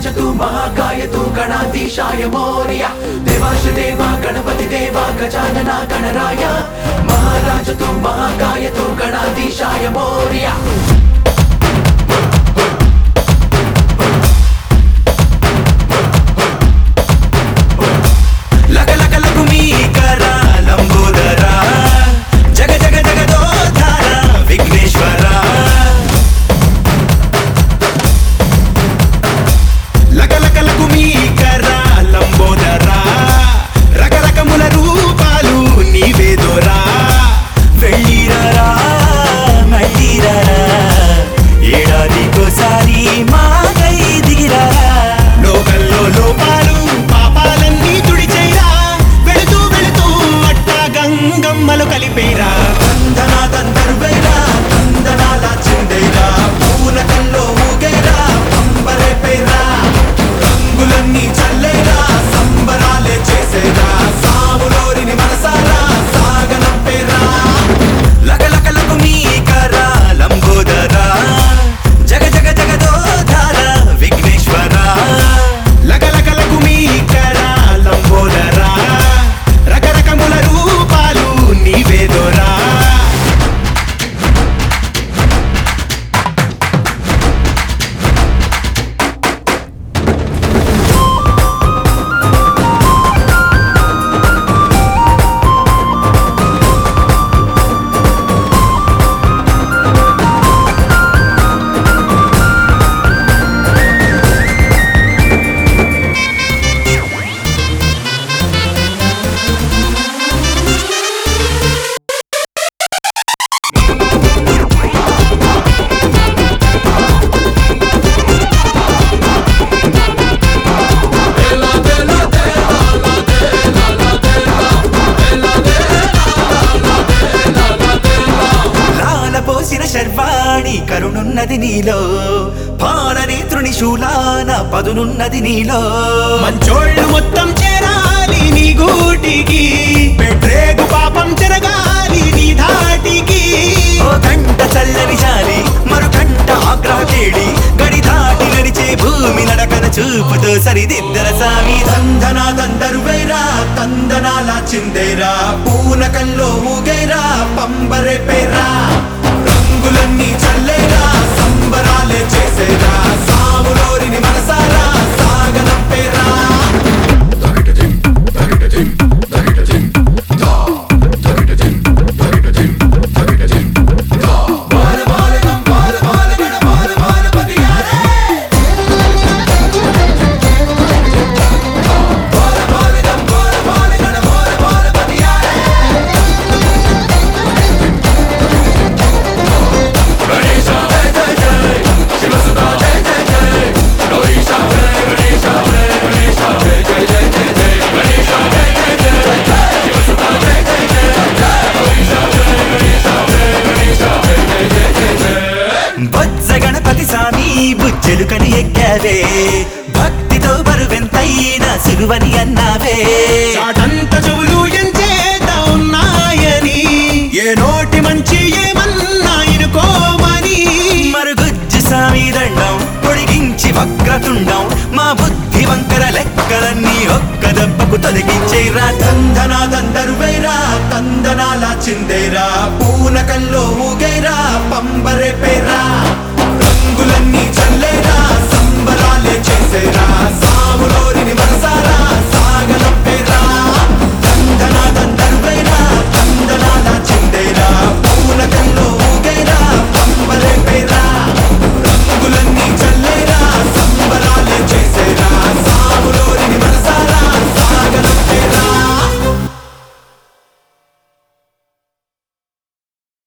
महाराज तू महाकाय तू गणाधीशाय मोर्या देवाश देवा गणपति देवा गजानना गणराय महाराज तू महाकाय तू गणाधीशाय मोर्या లగ లగ లగు మీ కర లంబోదర జగ జగ జగదోధార విఘ్నేశ్వర లగ లగ లగు మీ కర లంబోదర రకరకముల రూపాలు నీవేదోరా వెళ్ళిరరా మళ్ళీరరా ఏడాదికోసారి మాకై దిగిరారా లోకల్లో లోపాలు పాపాలన్నీ తుడిచేరా వెళుతూ వెళుతూ అట్టా గంగమ్మలు కలిపేరా తందనా తందరువేరా తందనాల చిందేరా పూనకల్లో ఊగేరా పంబరేపేరా రంగులన్నీ చల్లేరా సంబరాలే చేసేరా సాములోరిని మనసారా సాగనంపేరా లగ లగ లగు మీ కర లంబోదర జగ జగ జగదోధార విఘ్నేశ్వర లగ లగ లగు మీ కర లంబోదర రకరకముల రూపాలు నీవేదోరా లాల పోసిన శర్వాణి కరుణున్నది నీలో పాలనేత్రుని శూలాన పదునున్నది నీలో మంచోళ్ళు మొత్తం చేరాలి నీ గూటికి పెట్రేగు పాపం చెరగాలి నీ ధాటికి ఓ కంట చల్లని చాలి మరు కంట ఆగ్రహ కేళి గడి దాటి నడిచే భూమి నడకన చూపుతో సరిదిద్దర సామి దందనా దందరువేరా తందనాల చిందేరా పూనకంలో ఊగేరా పంబరే పేరా రంగులన్నీ చల్లేరా సంబరాలే చేసేరా సాములోరిని మనసారా సాగనంపేరా బొజ్జ గణపతి స్వామి బుజ్జలు కని ఎక్కావే భక్తితో బరువెంతైనా సులువని అన్నావే చాటంత చెవులు ఎంచేత ఉన్నాయని ఏ నోటి మంచి ఏమన్నా ఇనుకోమని మరుగుజ్జు స్వామి దండం పొడిగించి వక్రతుండం మా బుద్ధి వంకర లెక్కలన్నీ ఒక్క దెబ్బకు తొలగించేరా దందనా దందరువేరా తందనాల చిందేరా పూనకంలో ఊగేరా పంబరే పేరా